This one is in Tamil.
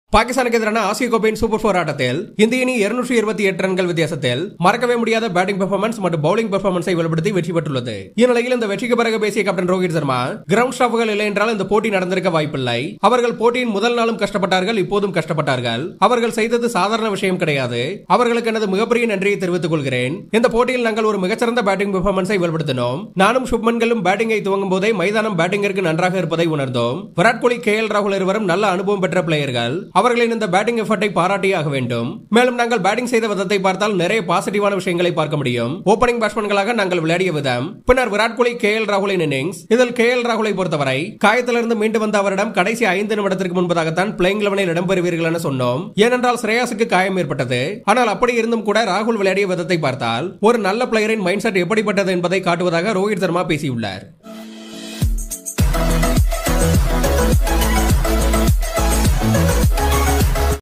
பாகிஸ்தானுக்கு எதிரான ஆசிய கோப்பையின் சூப்பர் போர் ஆட்டத்தில் இந்திய அணி இருநூற்றி இருபத்தி எட்டு ரன்கள் வித்தியாசத்தில் மறக்கவே முடியாத பேட்டிங் பெர்ஃபார்மன்ஸ் மற்றும் பவுலிங் பெர்ஃபார்மன்ஸை வெளிப்படுத்தி வெற்றி பெற்றுள்ளது இந்நிலையில் இந்த வெற்றிக்கு பிறகு பேசிய கேப்டன் ரோஹித் சர்மா கிரவுண்ட் ஸ்டாஃப்கள் இல்லை என்றால் இந்த போட்டி நடந்திருக்க வாய்ப்பில்லை அவர்கள் போட்டியின் முதல் நாளும் கஷ்டப்பட்டார்கள் இப்போதும் கஷ்டப்பட்டார்கள் அவர்கள் செய்தது சாதாரண விஷயம் கிடையாது அவர்களுக்கு எனது மிகப்பெரிய நன்றியை தெரிவித்துக் கொள்கிறேன் இந்த போட்டியில் நாங்கள் ஒரு மிகச்சிறந்த பேட்டிங் பெர்ஃபார்மன்ஸை வெளிப்படுத்தினோம் நானும் சுப்மன்களும் பேட்டிங்கை துவங்கும் போதே மைதானம் பேட்டிங்கிற்கு நன்றாக இருப்பதை உணர்ந்தோம் விராட் கோலி கே எல் ராகுல் இருவரும் நல்ல அனுபவம் பெற்ற பிளேயர்கள் அவர்களின் இந்த பேட்டிங் எஃபர்ட்டை பாராட்டியே ஆக வேண்டும் மேலும் நாங்கள் பேட்டிங் செய்த விதத்தை பார்த்தால் நிறைய பாசிட்டிவான விஷயங்களை பார்க்க முடியும் ஓபனிங் பேட்ஸ்மேன்களாக நாங்கள் விளையாடிய விதம் பின்னர் விராட் கோலி கே எல் ராகுலின் இன்னிங்ஸ் இதில் கே எல் ராகுலை பொறுத்தவரை காயத்திலிருந்து மீண்டு வந்த அவரிடம் கடைசி ஐந்து நிமிடத்திற்கு முன்பதாகத்தான் பிளேயிங் லெவனில் இடம்பெறுவீர்கள் என சொன்னோம் ஏனென்றால் ஸ்ரேயாஸுக்கு காயம் ஏற்பட்டது ஆனால் அப்படி இருந்தும் கூட ராகுல் விளையாடிய விதத்தை பார்த்தால் ஒரு நல்ல பிளேயரின் மைண்ட் செட் எப்படிப்பட்டது என்பதை காட்டுவதாக ரோஹித் சர்மா பேசியுள்ளார்